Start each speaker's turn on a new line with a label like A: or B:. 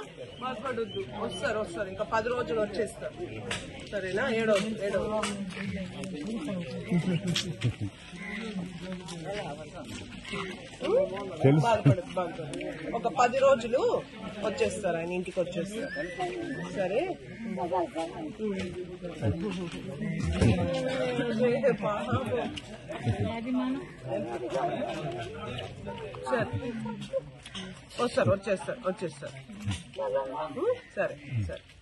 A: బాధపడొద్దు వస్తారు వస్తారు ఇంకా పది రోజులు వచ్చేస్తారు సరేనా ఏడో ఏడో బాధపడదు బాధపడదు ఒక పది రోజులు వచ్చేస్తారు ఆయన ఇంటికి వచ్చేస్తారు సరే ఏ పాపం. సరే వస్తారు వచ్చేస్తారు వచ్చేస్తారు ఉం? సరే సరే